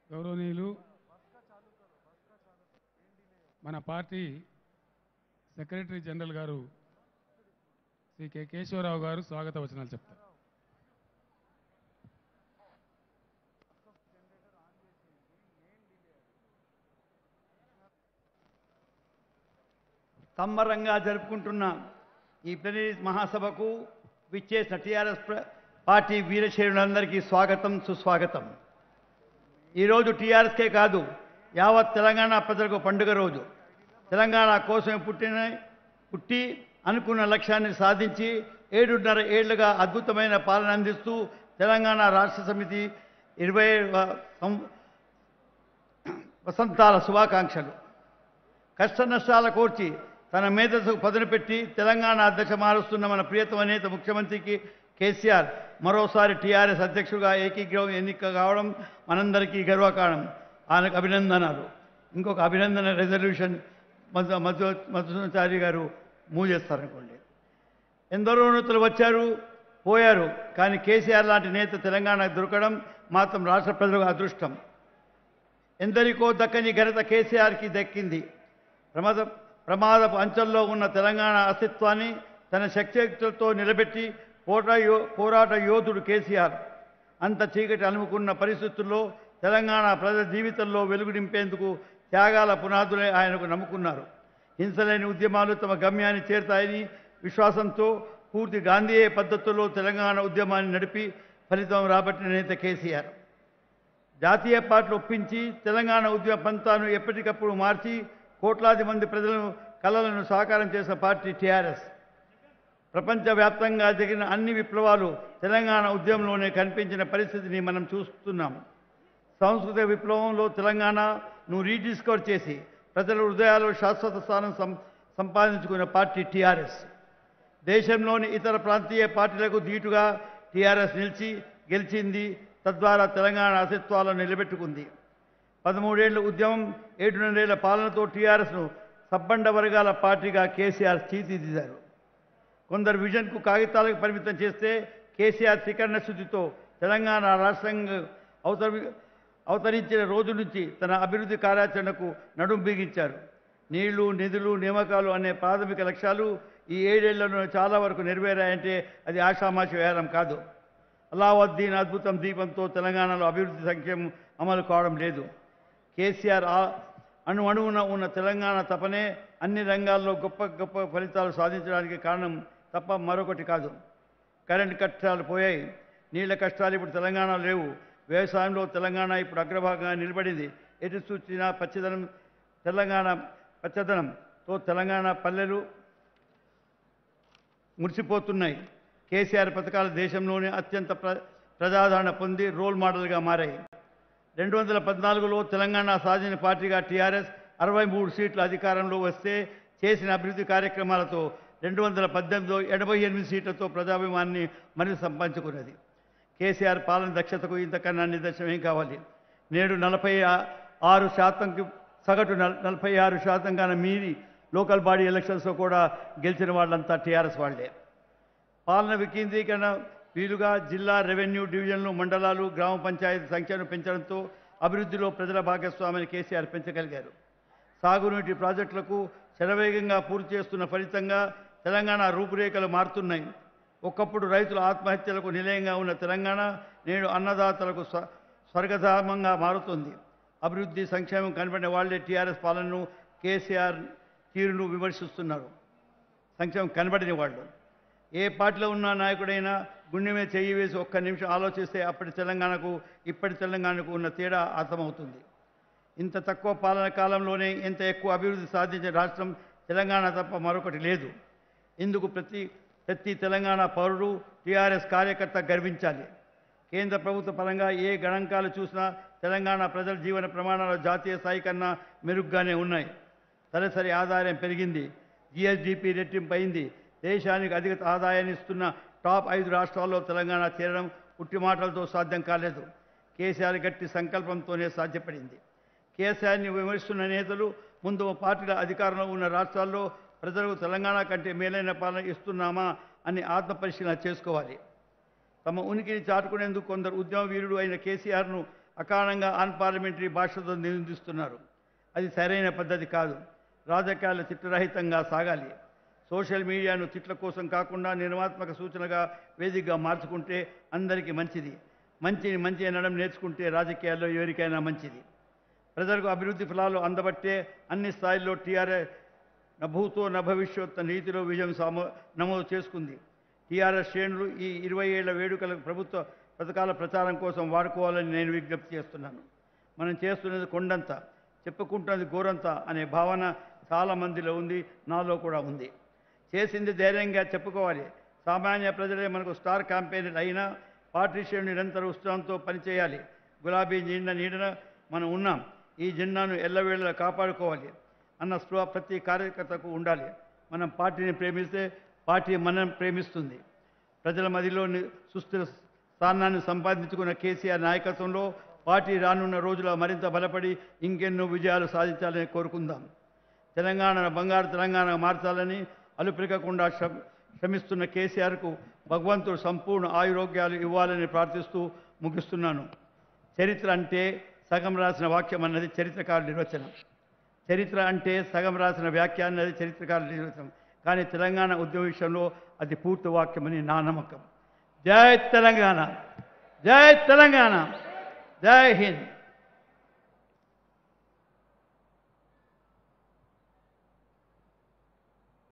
గౌరవనీయులు మన party secretary general గారు శ్రీ కె కేశవరావు గారు స్వాగత వచనాలు చెప్తారు సంబరంగా జరుపుకుంటున్న ఈ ప్లీనరీ మహాసభకు విచ్చేసిన టీఆర్ఎస్ ప్ర- పార్టీ వీరశైరులందరికీ స్వాగతం సుస్వాగతం ఈరోజు టీఆర్ఎస్కే కాదు యావత్ తెలంగాణ ప్రజలకు పండుగ రోజు తెలంగాణ కోసం పుట్టిన పుట్టి అనుకున్న లక్ష్యాన్ని సాధించి ఏడున్నర ఏళ్లుగా అద్భుతమైన పాలన అందిస్తూ తెలంగాణ రాష్ట్ర సమితి ఇరవై వసంతాల శుభాకాంక్షలు కష్ట నష్టాల కోర్చి తన మేధస్సుకు పదును పెట్టి తెలంగాణ దశ మారుస్తున్న మన ప్రియతమ నేత ముఖ్యమంత్రికి కేసీఆర్ మరోసారి టీఆర్ఎస్ అధ్యక్షుడిగా ఏకీగ్రహం ఎన్నిక కావడం మనందరికీ గర్వకారణం ఆయనకు అభినందనలు ఇంకొక అభినందన రెజల్యూషన్ మధు మధు మధుసూచారి గారు మూవ్ చేస్తారనుకోండి ఎందరో నేతలు వచ్చారు పోయారు కానీ కేసీఆర్ లాంటి నేత తెలంగాణకు దొరకడం మాత్రం రాష్ట్ర ప్రజలకు అదృష్టం ఎందరికో దక్కని ఘనత కేసీఆర్కి దక్కింది ప్రమాద ప్రమాదపు అంచెల్లో ఉన్న తెలంగాణ అస్తిత్వాన్ని తన శక్తియుక్తులతో నిలబెట్టి పోరా యో పోరాట యోధుడు కేసీఆర్ అంత చీకటి అలుముకున్న పరిస్థితుల్లో తెలంగాణ ప్రజల జీవితంలో వెలుగు నింపేందుకు త్యాగాల పునాదులే ఆయనకు నమ్ముకున్నారు హింసలేని ఉద్యమాలు తమ గమ్యాన్ని చేరుతాయని విశ్వాసంతో పూర్తి గాంధీయ పద్ధతుల్లో తెలంగాణ ఉద్యమాన్ని నడిపి ఫలితం రాబట్టిన నేత కేసీఆర్ జాతీయ పార్టీలు ఒప్పించి తెలంగాణ ఉద్యమ పంతాను ఎప్పటికప్పుడు మార్చి కోట్లాది మంది ప్రజలను కళలను సాకారం చేసిన పార్టీ టీఆర్ఎస్ ప్రపంచవ్యాప్తంగా జరిగిన అన్ని విప్లవాలు తెలంగాణ ఉద్యమంలోనే కనిపించిన పరిస్థితిని మనం చూస్తున్నాం సాంస్కృతిక విప్లవంలో తెలంగాణను రీడిస్కవర్ చేసి ప్రజల హృదయాల్లో శాశ్వత స్థానం సం సంపాదించుకున్న పార్టీ టీఆర్ఎస్ దేశంలోని ఇతర ప్రాంతీయ పార్టీలకు ధీటుగా టీఆర్ఎస్ నిలిచి గెలిచింది తద్వారా తెలంగాణ అస్తిత్వాలను నిలబెట్టుకుంది పదమూడేళ్ల ఉద్యమం ఏడున్నరేళ్ల పాలనతో టీఆర్ఎస్ను సబ్బండ వర్గాల పార్టీగా కేసీఆర్ తీర్చిదిద్దారు కొందరు విజన్కు కాగితాలకు పరిమితం చేస్తే కేసీఆర్ త్రికరణ శుద్ధితో తెలంగాణ రాష్ట్రంగా అవతరి అవతరించిన రోజు నుంచి తన అభివృద్ధి కార్యాచరణకు నడుం బిగించారు నీళ్లు నిధులు నియామకాలు అనే ప్రాథమిక లక్ష్యాలు ఈ ఏడేళ్లలో చాలా వరకు నెరవేరాయంటే అది ఆషామాషి వ్యవహారం కాదు అలావుద్దీన్ అద్భుతం దీపంతో తెలంగాణలో అభివృద్ధి సంక్షేమం అమలు కావడం లేదు కేసీఆర్ ఆ అణు అణువున ఉన్న తెలంగాణ తపనే అన్ని రంగాల్లో గొప్ప గొప్ప ఫలితాలు సాధించడానికి కారణం తప్ప మరొకటి కాదు కరెంట్ కష్టాలు పోయాయి నీళ్ల కష్టాలు ఇప్పుడు తెలంగాణ లేవు వ్యవసాయంలో తెలంగాణ ఇప్పుడు అగ్రభాగంగా నిలబడింది ఎటు చూసినా పచ్చదనం తెలంగాణ పచ్చదనంతో తెలంగాణ పల్లెలు మురిసిపోతున్నాయి కేసీఆర్ పథకాలు దేశంలోనే అత్యంత ప్ర ప్రజాదరణ పొంది రోల్ మోడల్గా మారాయి రెండు వందల పద్నాలుగులో తెలంగాణ సాధిన పార్టీగా టీఆర్ఎస్ అరవై మూడు సీట్ల అధికారంలో వస్తే చేసిన అభివృద్ధి కార్యక్రమాలతో రెండు వందల పద్దెనిమిదిలో ఎనభై ఎనిమిది సీట్లతో ప్రజాభిమానాన్ని మరింత సంపాదించుకున్నది కేసీఆర్ పాలన దక్షతకు ఇంతకన్నా నిదర్శనం ఏం కావాలి నేడు నలభై ఆ- ఆరు శాతంకి సగటు నల్- నలభై ఆరు శాతం కన్నా మీరి లోకల్ బాడీ ఎలక్షన్స్లో కూడా గెలిచిన వాళ్ళంతా టీఆర్ఎస్ వాళ్ళే పాలన వికేంద్రీకరణ వీలుగా జిల్లా రెవెన్యూ డివిజన్లు మండలాలు గ్రామ పంచాయతీ సంఖ్యను పెంచడంతో అభివృద్ధిలో ప్రజల భాగస్వామిని కేసీఆర్ పెంచగలిగారు సాగునీటి ప్రాజెక్టులకు శరవేగంగా పూర్తి చేస్తున్న ఫలితంగా తెలంగాణ రూపురేఖలు మారుతున్నాయి ఒకప్పుడు రైతుల ఆత్మహత్యలకు నిలయంగా ఉన్న తెలంగాణ నేడు అన్నదాతలకు స్వ స్వర్గధామంగా మారుతుంది అభివృద్ధి సంక్షేమం కనబడిన వాళ్లే టీఆర్ఎస్ పాలనను కేసీఆర్ తీరును విమర్శిస్తున్నారు సంక్షేమం కనబడిన వాళ్ళు ఏ పార్టీలో ఉన్న నాయకుడైనా గుండె మీద చెయ్యి వేసి ఒక్క నిమిషం ఆలోచిస్తే అప్పటి తెలంగాణకు ఇప్పటి తెలంగాణకు ఉన్న తేడా అర్థమవుతుంది ఇంత తక్కువ పాలన కాలంలోనే ఇంత ఎక్కువ అభివృద్ధి సాధించిన రాష్ట్రం తెలంగాణ తప్ప మరొకటి లేదు ఇందుకు ప్రతి ప్రతి తెలంగాణ పౌరుడు టీఆర్ఎస్ కార్యకర్త గర్వించాలి కేంద్ర ప్రభుత్వ పరంగా ఏ గణాంకాలు చూసినా తెలంగాణ ప్రజల జీవన ప్రమాణాలు జాతీయ స్థాయి కన్నా మెరుగ్గానే ఉన్నాయి తలసరి ఆదాయం పెరిగింది జిఎస్డిపి రెట్టింపు అయింది దేశానికి అధిక ఆదాయాన్ని ఇస్తున్న టాప్ ఐదు రాష్ట్రాల్లో తెలంగాణ చేరడం పుట్టి మాటలతో సాధ్యం కాలేదు కేసీఆర్ గట్టి సంకల్పంతోనే సాధ్యపడింది కేసీఆర్ని విమర్శిస్తున్న నేతలు ముందు పార్టీల అధికారంలో ఉన్న రాష్ట్రాల్లో ప్రజలకు తెలంగాణ కంటే మేలైన పాలన ఇస్తున్నామా అని ఆత్మపరిశీలన చేసుకోవాలి తమ ఉనికిని చాటుకునేందుకు కొందరు ఉద్యమ వీరుడు అయిన కేసీఆర్ను అకారణంగా అన్పార్లమెంటరీ భాషతో నిందిస్తున్నారు అది సరైన పద్ధతి కాదు రాజకీయాలు తిట్టురహితంగా సాగాలి సోషల్ మీడియాను తిట్ల కోసం కాకుండా నిర్మాత్మక సూచనగా వేదికగా మార్చుకుంటే అందరికీ మంచిది మంచిని మంచి అనడం నేర్చుకుంటే రాజకీయాల్లో ఎవరికైనా మంచిది ప్రజలకు అభివృద్ధి ఫలాలు అందబట్టే అన్ని స్థాయిల్లో టీఆర్ఎస్ నభూతో నభవిష్యత్ నీతిలో విజయం సామో నమోదు చేసుకుంది టీఆర్ఎస్ శ్రేణులు ఈ ఇరవై ఏళ్ల వేడుకలకు ప్రభుత్వ పథకాల ప్రచారం కోసం వాడుకోవాలని నేను విజ్ఞప్తి చేస్తున్నాను మనం చేస్తున్నది కొండంత చెప్పుకుంటున్నది గోరంత అనే భావన చాలా మందిలో ఉంది నాలో కూడా ఉంది చేసింది ధైర్యంగా చెప్పుకోవాలి సామాన్య ప్రజలే మనకు స్టార్ క్యాంపెయిన్ అయినా పార్టీ శ్రేణులు నిరంతర ఉత్సాహంతో పనిచేయాలి గులాబీ జెండా నీడన మనం ఉన్నాం ఈ జెండాను ఎల్లవేళలా కాపాడుకోవాలి అన్న స్పృహ ప్రతి కార్యకర్తకు ఉండాలి మనం పార్టీని ప్రేమిస్తే పార్టీ మనం ప్రేమిస్తుంది ప్రజల మదిలో ని- సుస్థిర స్థానాన్ని సంపాదించుకున్న కేసీఆర్ నాయకత్వంలో పార్టీ రానున్న రోజుల మరింత బలపడి ఇంకెన్నో విజయాలు సాధించాలని కోరుకుందాం తెలంగాణ బంగారు తెలంగాణ మార్చాలని అలుపెరగకుండా శ్రమ శ్రమిస్తున్న కేసీఆర్కు భగవంతుడు సంపూర్ణ ఆయురోగ్యాలు ఇవ్వాలని ప్రార్థిస్తూ ముగిస్తున్నాను చరిత్ర అంటే సగం రాసిన వాక్యం అన్నది చరిత్రకారు నిర్వచనం చరిత్ర అంటే సగం రాసిన వ్యాఖ్య అన్నది చరిత్రకారు నిర్వచనం కానీ తెలంగాణ ఉద్యమ విషయంలో అది పూర్తి వాక్యమని నా నమ్మకం జై తెలంగాణ జై తెలంగాణ జై హింద్